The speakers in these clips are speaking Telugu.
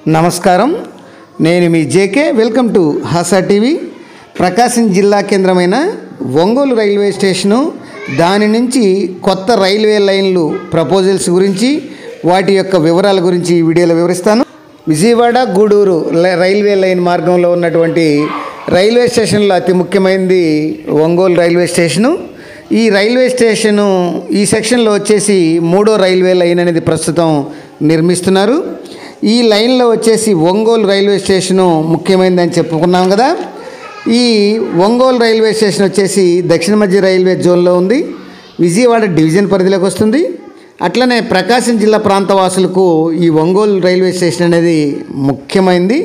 నమస్కారం నేను మీ JK welcome to Hasa TV Prakasam జిల్లా కేంద్రమైన ఒంగోలు రైల్వే స్టేషను దాని నుంచి కొత్త రైల్వే లైన్లు ప్రపోజల్స్ గురించి వాటి యొక్క వివరాల గురించి ఈ వీడియోలో వివరిస్తాను విజయవాడ గూడూరు లై- రైల్వే లైన్ మార్గంలో ఉన్నటువంటి రైల్వే స్టేషన్లో అతి ముఖ్యమైనది ఒంగోలు రైల్వే స్టేషను ఈ రైల్వే స్టేషను ఈ సెక్షన్లో వచ్చేసి మూడో రైల్వే లైన్ అనేది ప్రస్తుతం నిర్మిస్తున్నారు ఈ లైన్లో వచ్చేసి ఒంగోలు రైల్వే స్టేషను ముఖ్యమైనదని చెప్పుకున్నాం కదా ఈ ఒంగోలు రైల్వే స్టేషన్ వచ్చేసి దక్షిణ మధ్య రైల్వే జోన్లో ఉంది విజయవాడ డివిజన్ పరిధిలోకి వస్తుంది అట్లనే ప్రకాశం జిల్లా ప్రాంత వాసులకు ఈ ఒంగోలు రైల్వే స్టేషన్ అనేది ముఖ్యమైనది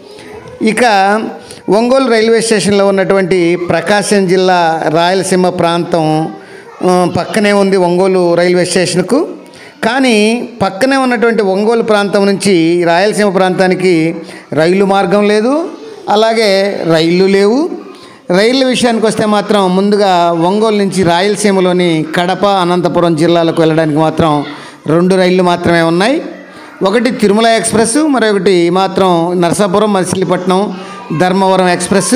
ఇక ఒంగోలు రైల్వే స్టేషన్లో ఉన్నటువంటి ప్రకాశం జిల్లా రాయలసీమ ప్రాంతం ఆ, పక్కనే ఉంది ఒంగోలు రైల్వే స్టేషన్కు కానీ పక్కనే ఉన్నటువంటి ఒంగోలు ప్రాంతం నుంచి రాయలసీమ ప్రాంతానికి రైలు మార్గం లేదు అలాగే రైళ్ళు లేవు రైళ్ళ విషయానికి వస్తే మాత్రం ముందుగా ఒంగోలు నుంచి రాయలసీమలోని కడప అనంతపురం జిల్లాలకు వెళ్ళడానికి మాత్రం రెండు రైళ్ళు మాత్రమే ఉన్నాయి ఒకటి తిరుమల ఎక్స్ప్రెస్ మరొకటి మాత్రం నరసాపురం మచిలీపట్నం ధర్మవరం ఎక్స్ప్రెస్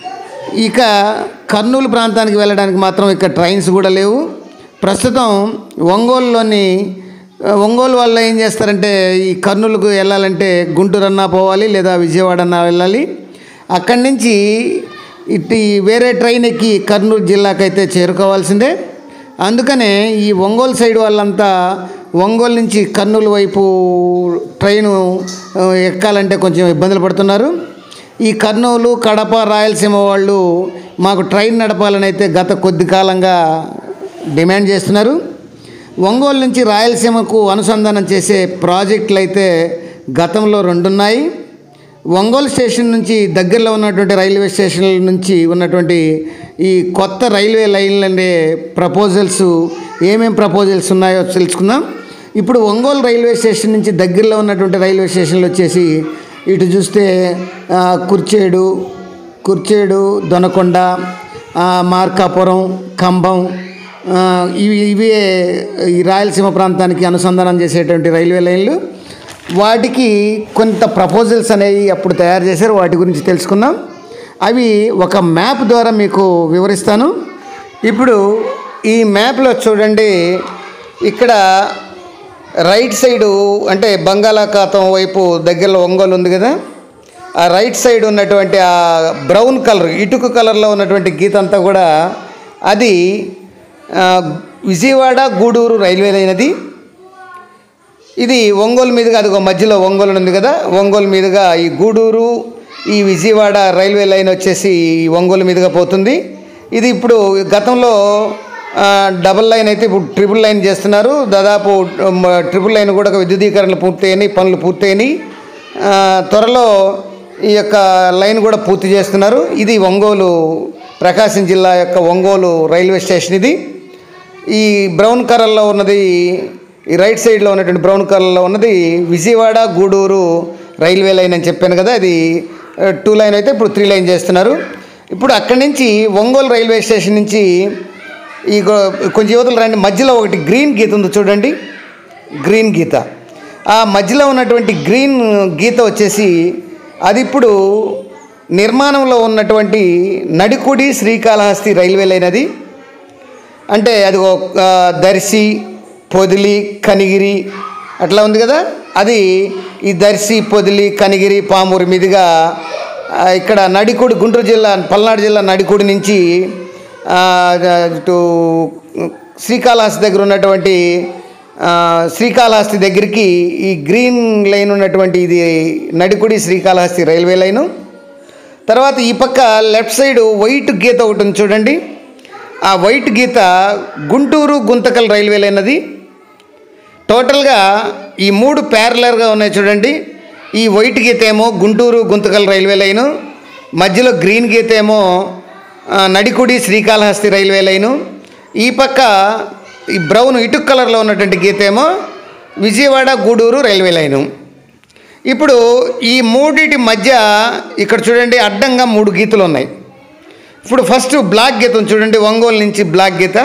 ఇక కర్నూలు ప్రాంతానికి వెళ్ళడానికి మాత్రం ఇక్కడ ట్రైన్స్ కూడా లేవు ప్రస్తుతం ఒంగోలులోని ఆ, ఒంగోలు వాళ్ళు ఏం చేస్తారంటే ఈ కర్నూలుకు వెళ్ళాలంటే గుంటూరు అన్నా పోవాలి లేదా విజయవాడ అన్నా వెళ్ళాలి అక్కడి నుంచి ఇటు ఈ వేరే ట్రైన్ ఎక్కి కర్నూలు జిల్లాకైతే చేరుకోవాల్సిందే అందుకనే ఈ ఒంగోలు సైడ్ వాళ్ళంతా ఒంగోలు నుంచి కర్నూలు వైపు ట్రైను ఆ, ఎక్కాలంటే కొంచెం ఇబ్బందులు పడుతున్నారు ఈ కర్నూలు కడప రాయలసీమ వాళ్ళు మాకు ట్రైన్ నడపాలని అయితే గత కొద్ది కాలంగా డిమాండ్ చేస్తున్నారు ఒంగోలు నుంచి రాయలసీమకు అనుసంధానం చేసే ప్రాజెక్టులు అయితే గతంలో రెండున్నాయి ఒంగోలు స్టేషన్ నుంచి దగ్గరలో ఉన్నటువంటి రైల్వే స్టేషన్ నుంచి ఉన్నటువంటి ఈ కొత్త రైల్వే లైన్లు అనే ప్రపోజల్స్ ఏమేం ప్రపోజల్స్ ఉన్నాయో తెలుసుకుందాం ఇప్పుడు ఒంగోలు రైల్వే స్టేషన్ నుంచి దగ్గరలో ఉన్నటువంటి రైల్వే స్టేషన్లు వచ్చేసి ఇటు చూస్తే ఆ, కుర్చేడు కుర్చేడు దొనకొండ ఆ, మార్కాపురం కంభం ఆ, ఇవి ఇవే ఈ రాయలసీమ ప్రాంతానికి అనుసంధానం చేసేటువంటి రైల్వే లైన్లు వాటికి కొంత ప్రపోజల్స్ అనేవి అప్పుడు తయారు చేశారు వాటి గురించి తెలుసుకుందాం అవి ఒక మ్యాప్ ద్వారా మీకు వివరిస్తాను ఇప్పుడు ఈ మ్యాప్లో చూడండి ఇక్కడ రైట్ సైడు అంటే బంగాళాఖాతం వైపు దగ్గరలో ఒంగోలు ఉంది కదా ఆ రైట్ సైడ్ ఉన్నటువంటి ఆ బ్రౌన్ కలర్ ఇటుక కలర్లో ఉన్నటువంటి గీత అంతా కూడా అది ఆ, విజయవాడ గూడూరు రైల్వే లైన్ అది ఇది ఒంగోలు మీదుగా అదిగో మధ్యలో ఒంగోలు ఉంది కదా ఒంగోలు మీదుగా ఈ గూడూరు ఈ విజయవాడ రైల్వే లైన్ వచ్చేసి ఈ ఒంగోలు మీదుగా పోతుంది ఇది ఇప్పుడు గతంలో ఆ, డబల్ లైన్ అయితే ఇప్పుడు ట్రిపుల్ లైన్ చేస్తున్నారు దాదాపు మ, ట్రిపుల్ లైన్ కూడా విద్యుదీకరణలు పూర్తయినాయి పనులు పూర్తయినాయి ఆ, త్వరలో ఈ యొక్క లైన్ కూడా పూర్తి చేస్తున్నారు ఇది ఒంగోలు ప్రకాశం జిల్లా యొక్క ఒంగోలు రైల్వే స్టేషన్ ఇది ఈ బ్రౌన్ కలర్లో ఉన్నది ఈ రైట్ సైడ్లో ఉన్నటువంటి బ్రౌన్ కలర్లో ఉన్నది విజయవాడ గూడూరు రైల్వే లైన్ అని చెప్పాను కదా అది ఆ, టూ లైన్ అయితే ఇప్పుడు త్రీ లైన్ చేస్తున్నారు ఇప్పుడు అక్కడి నుంచి ఒంగోలు రైల్వే స్టేషన్ నుంచి ఈ గో- కొంచెం యువతలు రండి మధ్యలో ఒకటి గ్రీన్ గీత ఉంది చూడండి గ్రీన్ గీత ఆ మధ్యలో ఉన్నటువంటి గ్రీన్ గీత వచ్చేసి అది ఇప్పుడు నిర్మాణంలో ఉన్నటువంటి నడికుడి శ్రీకాళహస్తి రైల్వే లైన్ అది అంటే అది ఒక ఆ, దర్శి పొదిలి కనిగిరి అట్లా ఉంది కదా అది ఈ దర్శి పొదిలి కనిగిరి పామూరు మీదుగా ఆ, ఇక్కడ నడికుడి గుంటూరు జిల్లా పల్నాడు జిల్లా నడికుడి నుంచి ఆ, ఇటు శ్రీకాళహస్తి దగ్గర ఉన్నటువంటి ఆ, శ్రీకాళహస్తి దగ్గరికి ఈ గ్రీన్ లైన్ ఉన్నటువంటి ఇది నడికుడి శ్రీకాళహస్తి రైల్వే లైను తర్వాత ఈ పక్క లెఫ్ట్ సైడ్ వైట్ గీత ఒకటి ఉంది చూడండి ఆ వైట్ గీత గుంటూరు గుంతకల్ రైల్వే లైన్ అది టోటల్గా ఈ మూడు ప్యారలర్గా ఉన్నాయి చూడండి ఈ వైట్ గీత ఏమో గుంటూరు గుంతకల్ రైల్వే లైను మధ్యలో గ్రీన్ గీత ఏమో ఆ, నడికుడి శ్రీకాళహస్తి రైల్వే లైను ఈ పక్క ఈ బ్రౌన్ ఇటుక్ కలర్లో ఉన్నటువంటి గీత ఏమో విజయవాడ గూడూరు రైల్వే లైను ఇప్పుడు ఈ మూడిటి మధ్య ఇక్కడ చూడండి అడ్డంగా మూడు గీతలు ఉన్నాయి ఇప్పుడు ఫస్ట్ బ్లాక్ గీత ఉంది చూడండి ఒంగోలు నుంచి బ్లాక్ గీత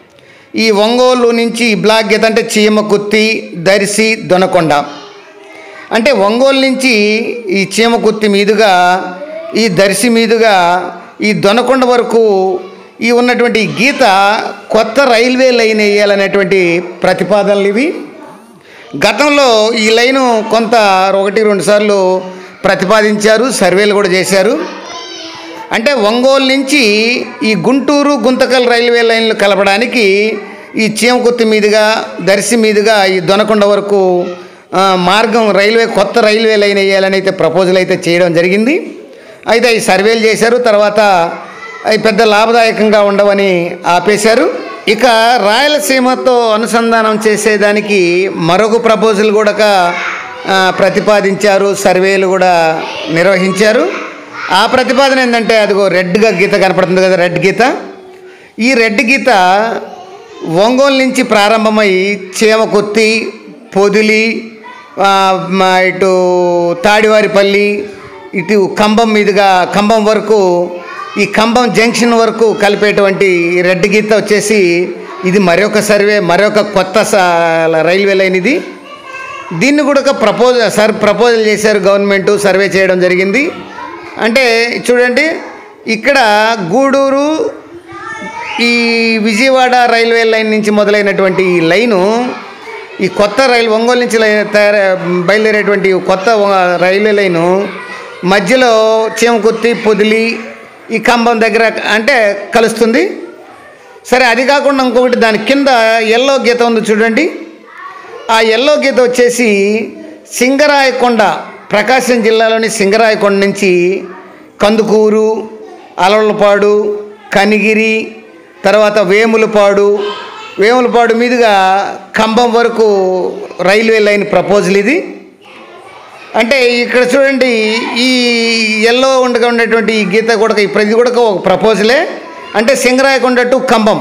ఈ ఒంగోలు నుంచి ఈ బ్లాక్ గీత అంటే చీమకుత్తి దర్శి దొనకొండ అంటే ఒంగోలు నుంచి ఈ చీమకుర్తి మీదుగా ఈ దర్శి మీదుగా ఈ దొనకొండ వరకు ఈ ఉన్నటువంటి ఈ గీత కొత్త రైల్వే లైన్ వేయాలనేటువంటి ప్రతిపాదనలు ఇవి గతంలో ఈ లైను కొంత ఒకటి రెండు సార్లు ప్రతిపాదించారు సర్వేలు కూడా చేశారు అంటే ఒంగోలు నుంచి ఈ గుంటూరు గుంతకల్ రైల్వే లైన్లు కలపడానికి ఈ చీమకుర్తి మీదుగా దర్శి మీదుగా ఈ దొనకొండ వరకు ఆ, మార్గం రైల్వే కొత్త రైల్వే లైన్ వేయాలని అయితే ప్రపోజల్ అయితే చేయడం జరిగింది అయితే ఈ సర్వేలు చేశారు తర్వాత అవి పెద్ద లాభదాయకంగా ఉండవని ఆపేశారు ఇక రాయలసీమతో అనుసంధానం చేసేదానికి మరొక ప్రపోజల్ కూడా ఆ, ప్రతిపాదించారు సర్వేలు కూడా నిర్వహించారు ఆ ప్రతిపాదన ఏంటంటే అదిగో రెడ్గా గీత కనపడుతుంది కదా రెడ్ గీత ఈ రెడ్ గీత ఒంగోలు నుంచి ప్రారంభమై చీమకుర్తి పొదిలి ఆ, మా ఇటు తాడివారిపల్లి ఇటు కంబం మీదుగా కంబం వరకు ఈ కంబం జంక్షన్ వరకు కలిపేటువంటి ఈ రెడ్ గీత వచ్చేసి ఇది మరొక సర్వే మరొక కొత్త స- రైల్వే లైన్ ఇది దీన్ని కూడా ఒక ప్రపోజల్ సర్ ప్రపోజల్ చేశారు గవర్నమెంట్ సర్వే చేయడం జరిగింది అంటే చూడండి ఇక్కడ గూడూరు ఈ విజయవాడ రైల్వే లైన్ నుంచి మొదలైనటువంటి ఈ లైను ఈ కొత్త రైలు ఒంగోలు నుంచి లై- తయారు బయలుదేరేటువంటి ఈ కొత్త ఒ- రైల్వే లైను మధ్యలో చీమకుర్తి పొదిలి ఈ కంబం దగ్గర అంటే కలుస్తుంది సరే అది కాకుండా ఇంకొకటి దాని కింద ఎల్లో గీత ఉంది చూడండి ఆ ఎల్లో గీత వచ్చేసి సింగరాయకొండ ప్రకాశం జిల్లాలోని సింగరాయకొండ నుంచి కందుకూరు అలవలపాడు కనిగిరి తర్వాత వేములపాడు వేములపాడు మీదుగా కంబం వరకు రైల్వే లైన్ ప్రపోజల్ ఇది అంటే ఇక్కడ చూడండి ఈ ఎల్లో ఉండగా ఉండేటువంటి ఈ గీత కూడా ఈ ప్రతి కూడా ఒక ప్రపోజలే అంటే సింగరాయకొండ టు కంబం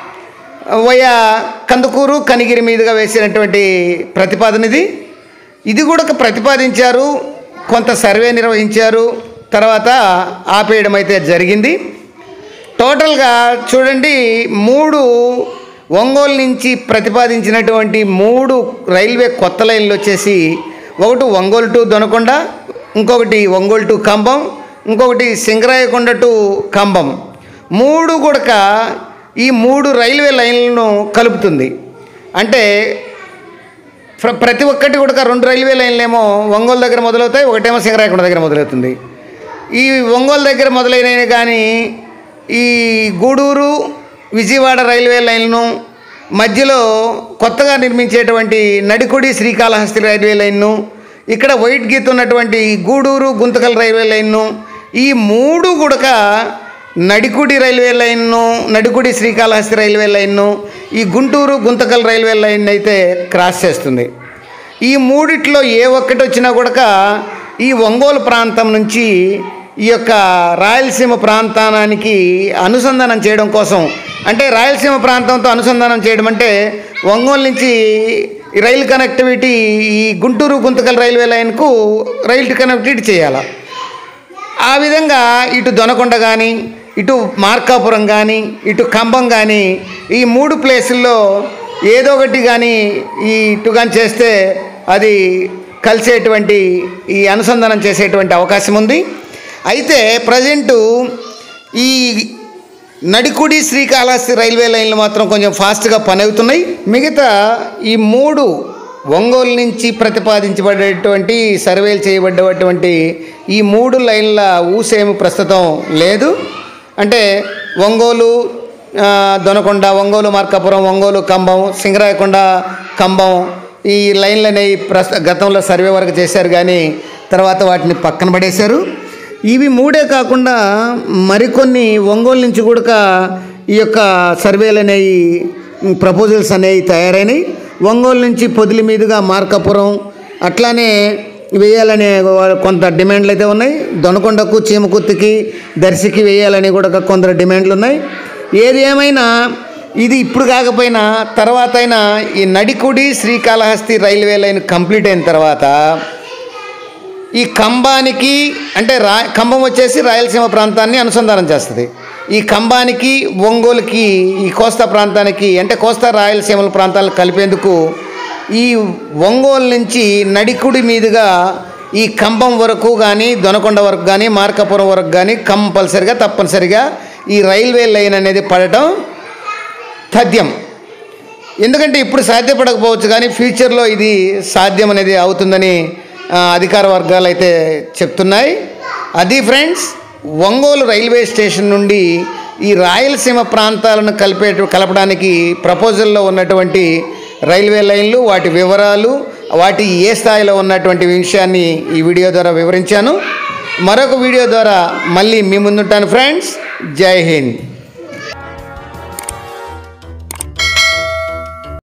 వయా కందుకూరు కనిగిరి మీదుగా వేసినటువంటి ప్రతిపాదన ఇది ఇది కూడా ఒక ప్రతిపాదించారు కొంత సర్వే నిర్వహించారు తర్వాత ఆపేయడం అయితే జరిగింది టోటల్గా చూడండి మూడు ఒంగోలు నుంచి ప్రతిపాదించినటువంటి మూడు రైల్వే కొత్త లైన్లు వచ్చేసి ఒకటి ఒంగోలు టు దొనకొండ ఇంకొకటి ఒంగోలు టు కంబం ఇంకొకటి సింగరాయకొండ టు కంబం మూడు కూడా ఈ మూడు రైల్వే లైన్లను కలుపుతుంది అంటే ప్ర- ప్రతి ఒక్కటి కూడా రెండు రైల్వే లైన్లేమో ఒంగోలు దగ్గర మొదలవుతాయి ఒకటేమో సింగరాయకొండ దగ్గర మొదలవుతుంది ఈ ఒంగోలు దగ్గర మొదలైనవి కానీ ఈ గూడూరు విజయవాడ రైల్వే లైన్ను మధ్యలో కొత్తగా నిర్మించేటువంటి నడికుడి శ్రీకాళహస్తి రైల్వే లైన్ను ఇక్కడ వైట్ గీత ఉన్నటువంటి గూడూరు గుంతకల్ రైల్వే లైన్ను ఈ మూడు కూడా నడికుడి రైల్వే లైన్ను నడికుడి శ్రీకాళహస్తి రైల్వే లైన్ను ఈ గుంటూరు గుంతకల్ రైల్వే లైన్ అయితే క్రాస్ చేస్తుంది ఈ మూడిట్లో ఏ ఒక్కటి వచ్చినా కూడా ఈ ఒంగోలు ప్రాంతం నుంచి ఈ యొక్క రాయలసీమ ప్రాంతానికి అనుసంధానం చేయడం కోసం అంటే రాయలసీమ ప్రాంతంతో అనుసంధానం చేయడం అంటే ఒంగోలు నుంచి ఈ రైలు కనెక్టివిటీ ఈ గుంటూరు గుంతకల్ రైల్వే లైన్కు రైలు కనెక్టివిటీ చేయాలి ఆ విధంగా ఇటు దొనకొండ కానీ ఇటు మార్కాపురం కానీ ఇటు కంబం కానీ ఈ మూడు ప్లేసుల్లో ఏదో ఒకటి కానీ ఈ ఇటు కానీ చేస్తే అది కలిసేటువంటి ఈ అనుసంధానం చేసేటువంటి అవకాశం ఉంది అయితే ప్రజెంటు ఈ నడికుడి శ్రీకాళహస్తి రైల్వే లైన్లు మాత్రం కొంచెం ఫాస్ట్గా పని అవుతున్నాయి మిగతా ఈ మూడు ఒంగోలు నుంచి ప్రతిపాదించబడేటువంటి సర్వేలు చేయబడ్డటువంటి ఈ మూడు లైన్ల ఊసేమి ప్రస్తుతం లేదు అంటే ఒంగోలు ఆ, దొనకొండ ఒంగోలు మార్కాపురం ఒంగోలు కంబం సింగరాయకొండ కంబం ఈ లైన్లు అనేవి ప్రస్తు గతంలో సర్వే వరకు చేశారు కానీ తర్వాత వాటిని పక్కన పడేశారు ఇవి మూడే కాకుండా మరికొన్ని ఒంగోలు నుంచి కూడా ఈ యొక్క సర్వేలు అనేవి ప్రపోజల్స్ అనేవి తయారైనాయి ఒంగోలు నుంచి పొదిలి మీదుగా మార్కాపురం అట్లానే వేయాలనే వా- కొంత డిమాండ్లు అయితే ఉన్నాయి దొనకొండకు చీమకుర్తికి దర్శికి వేయాలని కూడా కొందరు డిమాండ్లు ఉన్నాయి ఏది ఏమైనా ఇది ఇప్పుడు కాకపోయినా తర్వాత అయినా ఈ Nadikudi Srikalahasti railway line complete అయిన తర్వాత ఈ కంబానికి అంటే రా కంబం వచ్చేసి రాయలసీమ ప్రాంతాన్ని అనుసంధానం చేస్తుంది ఈ కంబానికి ఒంగోలుకి ఈ కోస్తా ప్రాంతానికి అంటే కోస్తా రాయలసీమల ప్రాంతాలను కలిపేందుకు ఈ ఒంగోలు నుంచి నడికుడి మీదుగా ఈ కంబం వరకు కానీ దొనకొండ వరకు కానీ మార్కాపురం వరకు కానీ కంపల్సరిగా తప్పనిసరిగా ఈ రైల్వే లైన్ అనేది పడటం తథ్యం ఎందుకంటే ఇప్పుడు సాధ్యపడకపోవచ్చు కానీ ఫ్యూచర్లో ఇది సాధ్యం అనేది అవుతుందని ఆ, అధికార వర్గాలు అయితే చెప్తున్నాయి అది ఫ్రెండ్స్ ఒంగోలు రైల్వే స్టేషన్ నుండి ఈ రాయలసీమ ప్రాంతాలను కలిపే కలపడానికి ప్రపోజల్లో ఉన్నటువంటి రైల్వే లైన్లు వాటి వివరాలు వాటి ఏ స్థాయిలో ఉన్నటువంటి విషయాన్ని ఈ వీడియో ద్వారా వివరించాను మరొక వీడియో ద్వారా మళ్ళీ మీ ముందుంటాను ఫ్రెండ్స్ జై హింద్